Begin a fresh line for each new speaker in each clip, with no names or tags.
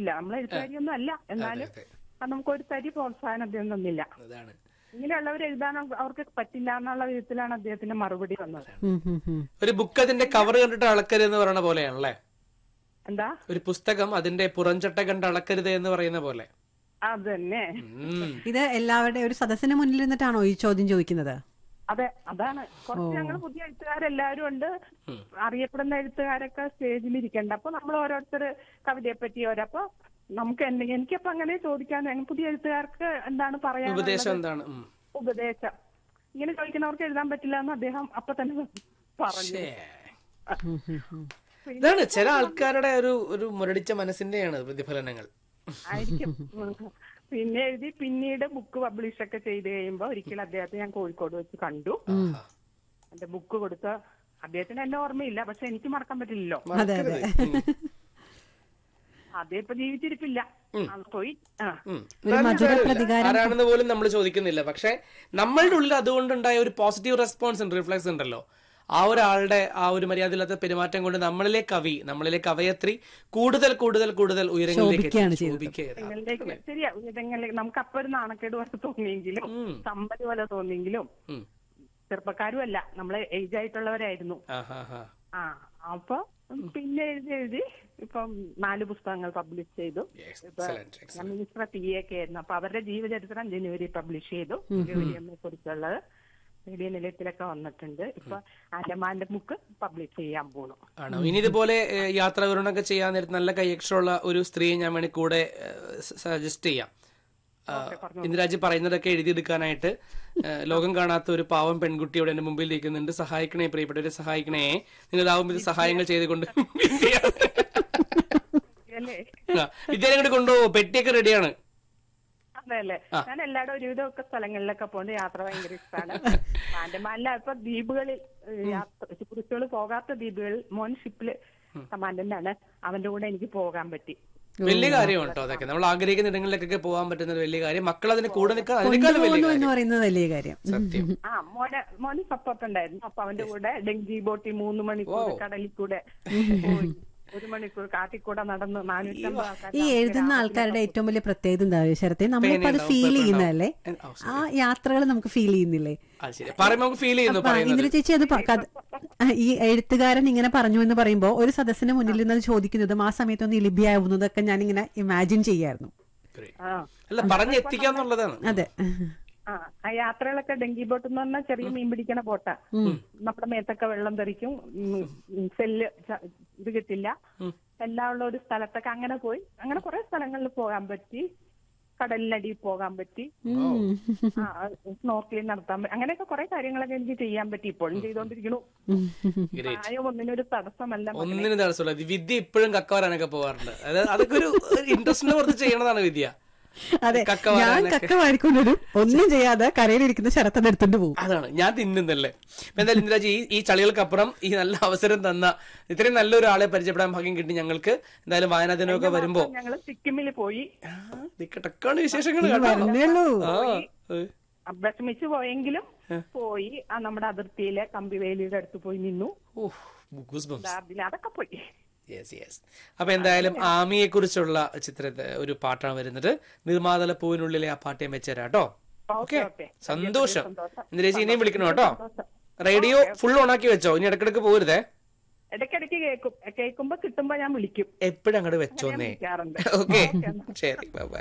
ഒന്നുമില്ല നമ്മൾ എഴുത്തുകാരിയൊന്നും അല്ല എന്നാലും
അതെ.
അത് നമുക്ക് ഒരു തരി പ്രോത്സാഹനം അദ്ദേഹം തന്നില്ല
അതാണ്
ഇങ്ങനെയുള്ളവർ എഴുതാൻ അവർക്ക് പറ്റില്ല എന്നുള്ള വിധത്തിലാണ് അദ്ദേഹത്തിന്റെ മറുപടി വന്നത്
ഉം, ഉം, ഉം.
ഒരു ബുക്ക് അതിന്റെ കവർ കണ്ടിട്ട് അളക്കരുത് എന്ന് പറയുന്ന പോലെയാണല്ലേ
എന്താ
ഒരു പുസ്തകം അതിന്റെ പുറംചട്ട കണ്ട് അളക്കരുത് എന്ന് പറയുന്ന പോലെ
അത് തന്നെ
ഉം.
ഇത് എല്ലാവരുടെ ഒരു സദസ്സിന് മുന്നിൽ നിന്നിട്ടാണോ ഈ ചോദ്യം ചോദിക്കുന്നത്
അതെ അതാണ് കുറച്ച് ഞങ്ങൾ പുതിയ എഴുത്തുകാരെല്ലാവരും ഉണ്ട് അറിയപ്പെടുന്ന എഴുത്തുകാരൊക്കെ സ്റ്റേജിൽ ഇരിക്കണ്ട അപ്പൊ നമ്മൾ ഓരോരുത്തർ കവിതയെ പറ്റി ഓരോ അപ്പൊ നമുക്ക് എന്തെങ്കിലും എനിക്കപ്പോ അങ്ങനെ ചോദിക്കാൻ ഞങ്ങൾ പുതിയ എഴുത്തുകാർക്ക് എന്താണ് പറയാൻ
ഉപദേശം എന്താണ് ഉം.
ഉപദേശം ഇങ്ങനെ ചോദിക്കുന്നവർക്ക് എഴുതാൻ പറ്റില്ല എന്ന് അദ്ദേഹം അപ്പൊ തന്നെ പറഞ്ഞു
ഛേ.
ഉം, ഉം, ഉം.
ഇതാണ് ചില ആൾക്കാരുടെ ഒരു ഒരു മുരടിച്ച മനസ്സിന്റെയാണ് പ്രതിഫലനങ്ങൾ
ആയിരിക്കും ഉം. പിന്നെ എഴുതി പിന്നീട് ബുക്ക് പബ്ലിഷ് ഒക്കെ ചെയ്ത് കഴിയുമ്പോ ഒരിക്കലും അദ്ദേഹത്തെ ഞാൻ കോഴിക്കോട് വെച്ച് കണ്ടു എന്റെ ബുക്ക് കൊടുത്ത അദ്ദേഹത്തിന് എന്നെ ഓർമ്മയില്ല പക്ഷെ എനിക്ക് മറക്കാൻ പറ്റില്ലല്ലോ
മറക്കരുത്. ഉം.
അദ്ദേഹം ഇപ്പൊ ജീവിച്ചിരിപ്പില്ല ആൾ പോയി ആ
ഉം.
ഒരു
അതാണ്
മധുര
സാരമില്ല.
പ്രതികാരം
ആരാണെന്ന് പോലും നമ്മൾ ചോദിക്കുന്നില്ല പക്ഷെ നമ്മളുടെ ഉള്ളിൽ അതുകൊണ്ടുണ്ടായ ഒരു പോസിറ്റീവ് റെസ്പോൺസ് ഉണ്ട് റിഫ്ലക്സ് ഉണ്ടല്ലോ ആ ഒരാളുടെ ആ ഒരു മര്യാദയില്ലാത്ത പെരുമാറ്റം കൊണ്ട് നമ്മളിലെ കവി നമ്മളിലെ കവയത്രി കൂടുതൽ കൂടുതൽ കൂടുതൽ ഉയരങ്ങളിലേക്ക്
ശോഭിക്കുകയാണ്
എത്തി.
ചെയ്തത്.
ശോഭിക്കുകയാണ്.
നിങ്ങളിലേക്ക് ശരിയാ ഇതങ്ങളിൽ നമുക്ക് അപ്പൊ ഒരു നാണക്കേട് പോലെ തോന്നിയെങ്കിലും
ഉം.
സമ്പല് പോലെ തോന്നിയെങ്കിലും
ഉം.
ചെറുപ്പക്കാരും അല്ല നമ്മളെ ഏജ് ആയിട്ടുള്ളവരായിരുന്നു
ആ, ആ, ആ.
ആ അപ്പൊ പിന്നെ എഴുതി എഴുതി ഇപ്പം നാല് പുസ്തകങ്ങൾ പബ്ലിഷ് ചെയ്തു
Yes,
ഇപ്പൊ
excellent, excellent.
ഞാൻ മിനിസ്റ്റർ പി എ ഒക്കെ ആയിരുന്നു അപ്പൊ അവരുടെ ജീവചരിത്രം ജനുവരി പബ്ലിഷ് ചെയ്തു ഗൗരിയമ്മയെ കുറിച്ചുള്ളത് റേഡിയോ നിലയത്തിലൊക്കെ വന്നിട്ടുണ്ട് ഇപ്പൊ ആൻഡമാന്റെ ബുക്ക് പബ്ലിഷ് ചെയ്യാൻ പോണു
ആണോ ഇനി ഇതുപോലെ ഏഹ്, യാത്രാ വിവരണമൊക്കെ ചെയ്യാൻ നേരത്ത് നല്ല കൈയക്ഷരമുള്ള ഒരു സ്ത്രീയെ ഞാൻ വേണി കൂടെ സജസ്റ്റ് ചെയ്യാം ആ, ഇന്ദിരാജി പറയുന്നതൊക്കെ എഴുതിയെടുക്കാനായിട്ട് ഏഹ്, ലോകം കാണാത്ത ഒരു പാവം പെൺകുട്ടിയോട് എന്റെ മുമ്പിൽ ഇരിക്കുന്നുണ്ട് സഹായിക്കണേ പ്രിയപ്പെട്ടവരെ സഹായിക്കണേ നിങ്ങൾ ആവുമ്പോൾ ഇത് സഹായങ്ങൾ ചെയ്തുകൊണ്ട്
അല്ലേ
ആ, വിദ്യാലയം കൂടി കൊണ്ടുപോകും പെട്ടിയൊക്കെ റെഡിയാണ്
അതെ അല്ലേ ഞാൻ എല്ലാവരും ഒരുവിധം ഒക്കെ സ്ഥലങ്ങളിലൊക്കെ പോകുന്നത് യാത്ര ഭയങ്കര ഇഷ്ടമാണ് ആൻഡമാനിലെ ഇപ്പൊ ദ്വീപുകളിൽ ഏഹ്, യാത്ര കുറിച്ചുകൾ പോകാത്ത ദ്വീപുകളിൽ മോൻ ഷിപ്പില് കമാൻഡന്റ് ആണ് അവന്റെ കൂടെ എനിക്ക് പോകാൻ പറ്റി
വലിയ കാര്യമാണ് കേട്ടോ അതൊക്കെ നമ്മൾ ആഗ്രഹിക്കുന്ന ഇടങ്ങളിലേക്കൊക്കെ പോകാൻ പറ്റുന്ന ഒരു വലിയ കാര്യം മക്കൾ അതിന് കൂടെ നിൽക്കാൻ അതിനേക്കാളും വലിയ
കൊണ്ടുപോകുന്നു എന്ന്
കാര്യം
പറയുന്നത് വലിയ കാര്യം
സത്യം
ആ മോനെ മോന് സപ്പോർട്ട് ഉണ്ടായിരുന്നു അപ്പൊ അവന്റെ കൂടെ ഡെങ്കി ബോട്ടിൽ മൂന്ന് മണിക്കൂർ കടലിൽ കൂടെ പോയി ഒരു മണിക്കൂർ കാട്ടിൽ കൂടെ നടന്ന് നാനൂറ്റമ്പത് ആൾക്കാർ
ഈ എഴുതുന്ന ആൾക്കാരുടെ ഏറ്റവും വലിയ പ്രത്യേകത എന്താ ശരത്തെ നമ്മളിപ്പോ അത് ഫീൽ ചെയ്യുന്നതല്ലേ ആ യാത്രകൾ നമുക്ക് ഫീൽ ചെയ്യുന്നില്ലേ
അത് ശരി പറയുമ്പോൾ നമുക്ക് ഫീൽ ചെയ്യുന്നു
അപ്പൊ
പറയുന്നത്
ഇന്ദിര ചേച്ചി അത് പ- കഥ- ആ, ഈ എഴുത്തുകാരൻ ഇങ്ങനെ പറഞ്ഞു എന്ന് പറയുമ്പോ ഒരു സദസ്സിന് മുന്നിൽ നിന്ന് അത് ചോദിക്കുന്നതും ആ സമയത്തൊന്ന് ലിപിയാവുന്നതൊക്കെ ഞാൻ ഇങ്ങനെ ഇമാജിൻ ചെയ്യായിരുന്നു
Great.
ആ
അല്ല പറഞ്ഞെത്തിക്കാന്നുള്ളതാണ്
അതെ
ആ ആ യാത്രകളൊക്കെ ഡെങ്കി ബോട്ട് എന്ന് പറഞ്ഞാൽ ചെറിയ മീൻ പിടിക്കണ ബോട്ടാ നമ്മുടെ മേത്തൊക്കെ വെള്ളം തെറിക്കും ഉം, ഉം, സെല്ല് ച- ഇത് കിട്ടില്ല എല്ലാം ഉള്ള ഒരു സ്ഥലത്തൊക്കെ അങ്ങനെ പോയി അങ്ങനെ കുറെ സ്ഥലങ്ങളിൽ പോകാൻ പറ്റി കടലിനടിയിൽ പോകാൻ പറ്റി ആ സ്നോർക്കലിംഗ് നടത്താൻ പറ്റി അങ്ങനെയൊക്കെ കുറെ കാര്യങ്ങളൊക്കെ എനിക്ക് ചെയ്യാൻ പറ്റി ഇപ്പോഴും ചെയ്തോണ്ടിരിക്കണു
Great.
പ്രായം ഒന്നിനൊരു തടസ്സമല്ല മകനെ.
ഒന്നിനും തടസ്സമില്ല ഇത് വിദ്യ ഇപ്പോഴും കക്കവരാനൊക്കെ പോകാറുണ്ട് അതായത് അതൊക്കെ ഒരു ഇൻട്രസ്റ്റിനെ പുറത്ത് ചെയ്യണതാണ് വിദ്യ
അതെ
കക്ക
ഞാൻ
വരാനൊക്കെ.
കക്ക വാരിക്കൊണ്ടുവരും ഒന്നും ചെയ്യാതെ കരയിലിരിക്കുന്ന ശരത്തന്നെ എടുത്തോണ്ട് പോകും
അതാണ് ഞാൻ തിന്നുന്നല്ലേ അപ്പൊ എന്തായാലും ഇന്ദിരാജി ഈ ഈ ചളികൾക്കപ്പുറം ഈ നല്ല അവസരം തന്ന ഇത്രയും നല്ലൊരു ആളെ പരിചയപ്പെടാൻ ഭാഗ്യം കിട്ടി ഞങ്ങൾക്ക് എന്തായാലും വായനാ ദിനമൊക്കെ വരുമ്പോ
ഞങ്ങള് സിക്കിമിൽ പോയി
ആ, ദിക്കട്ടക്കാണ് വിശേഷങ്ങൾ കേട്ടോ
വരണേ ഉള്ളൂ
ആ ഏ.
വിഷമിച്ചു പോയെങ്കിലും പോയി ആ നമ്മുടെ അതിർത്തിയിലെ കമ്പിവേലിയുടെ അടുത്ത് പോയി നിന്നു
ഓഹ്, goosebumps.
ഡാർജിലിംഗ് അതൊക്കെ പോയി
യെസ് യെസ് അപ്പൊ എന്തായാലും ആമിയെ കുറിച്ചുള്ള ചിത്രത്തെ ഒരു പാട്ടാണ് വരുന്നത് നിർമാതല പൂവിനുള്ളിലെ ആ പാട്ട് ഞാൻ വെച്ചുതരാം കേട്ടോ ഓക്കെ
ഓക്കെ.
സന്തോഷം
സന്തോഷം.
ഇന്ദിരേച്ചി ഇനിയും വിളിക്കണം കേട്ടോ റേഡിയോ ഫുൾ ഓണാക്കി വെച്ചോ ഇനി ഇടക്കിടക്ക് പോരുതേ
ഇടയ്ക്കിടയ്ക്ക് കേൾക്കും കേൾക്കുമ്പോ കിട്ടുമ്പോ ഞാൻ വിളിക്കും
എപ്പോഴും അങ്ങോട്ട് വെച്ചോന്നേ
വിളിക്കാറുണ്ട്
ഓക്കെ ശരി ബൈ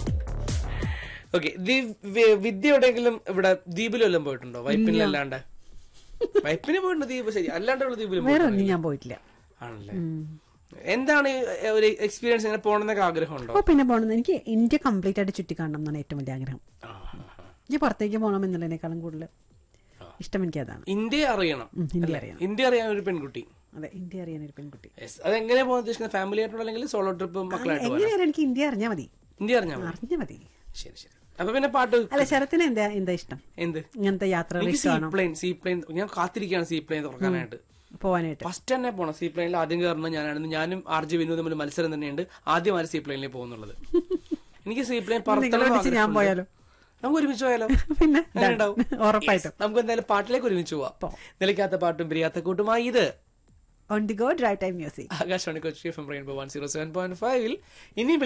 ഓക്കെ വിദ്യ എവിടെയെങ്കിലും ഇവിടെ ദ്വീപിലെല്ലാം പോയിട്ടുണ്ടോ വൈപ്പിനിലല്ലാണ്ട് വൈപ്പിന് പോയിട്ടുണ്ട് ദ്വീപ് ശരി അല്ലാണ്ടുള്ള ദ്വീപിലും
വേറെ
പോയിട്ടുണ്ടോ?
ഒന്നും ഞാൻ പോയിട്ടില്ല
ആണല്ലേ എന്താണ് ഈ ഒരു എക്സ്പീരിയൻസ് ഇങ്ങനെ പോകണമെന്നൊക്കെ ആഗ്രഹമുണ്ടോ
അപ്പൊ പിന്നെ പോകണം എനിക്ക് ഇന്ത്യ കംപ്ലീറ്റ് ആയിട്ട് ചുറ്റിക്കാണണം എന്നാണ് ഏറ്റവും വലിയ ആഗ്രഹം
ആ, ആ, ആ.
എനിക്ക് പുറത്തേക്ക് പോകണം എന്നുള്ളതിനേക്കാളും കൂടുതൽ ഇഷ്ടം എനിക്ക് അതാണ്
ഇന്ത്യ അറിയണം
ഉം, ഇന്ത്യ
അല്ലേ?
അറിയണം
ഇന്ത്യ അറിയാൻ ഒരു പെൺകുട്ടി
അതെ ഇന്ത്യ അറിയാൻ ഒരു പെൺകുട്ടി
Yes. അതെങ്ങനെ പോകാൻ ഉദ്ദേശിക്കുന്നത് ഫാമിലി ആയിട്ടുള്ള അല്ലെങ്കിൽ സോളോ ട്രിപ്പ് മക്കളായിട്ട് പോകാൻ
എങ്ങനെയായാലും എനിക്ക് ഇന്ത്യ അറിഞ്ഞാൽ മതി
ഇന്ത്യ അറിഞ്ഞാൽ മതി
അറിഞ്ഞാൽ മതി
ശരി ശരി അപ്പൊ പിന്നെ പാട്ട്
അല്ല ശരത്തിന് എന്താ എന്താ ഇഷ്ടം
എന്ത്
ഇങ്ങനത്തെ യാത്രകൾ
എനിക്ക് സീ
ഇഷ്ടമാണോ
പ്ലെയിൻ സീ പ്ലെയിൻ ഞാൻ കാത്തിരിക്കുകയാണ് സീ പ്ലെയിൻ തുറക്കാനായിട്ട്
പോവാനായിട്ട്
ഫസ്റ്റ് തന്നെ പോണം സീ പ്ലെയിനിൽ ആദ്യം കയറുന്നത് ഞാനാണ് ഞാനും ആർ ജി വിനു തമ്മിൽ മത്സരം തന്നെയുണ്ട് ആദ്യമായി സീ പ്ലെയിനിൽ പോകുന്നുള്ളത് എനിക്ക് സീ പ്ലെയിൻ
നിങ്ങൾ ഒരുമിച്ച് ഞാൻ പോയാലോ?
നമുക്ക് ഒരുമിച്ച് പോയാലോ
പിന്നെ
അങ്ങനെ ഉണ്ടാവും.
ഉറപ്പായിട്ടും
Yes. നമുക്ക് എന്തായാലും പാട്ടിലേക്ക് ഒരുമിച്ച് പോവാം നിലയ്ക്കാത്ത പാട്ടും പിരിയാത്ത കൂട്ടുമായി ഇത്
on the go drive time music
Akashvani Kochi F M rainbow one zero seven point ഫൈവിൽ ഇനി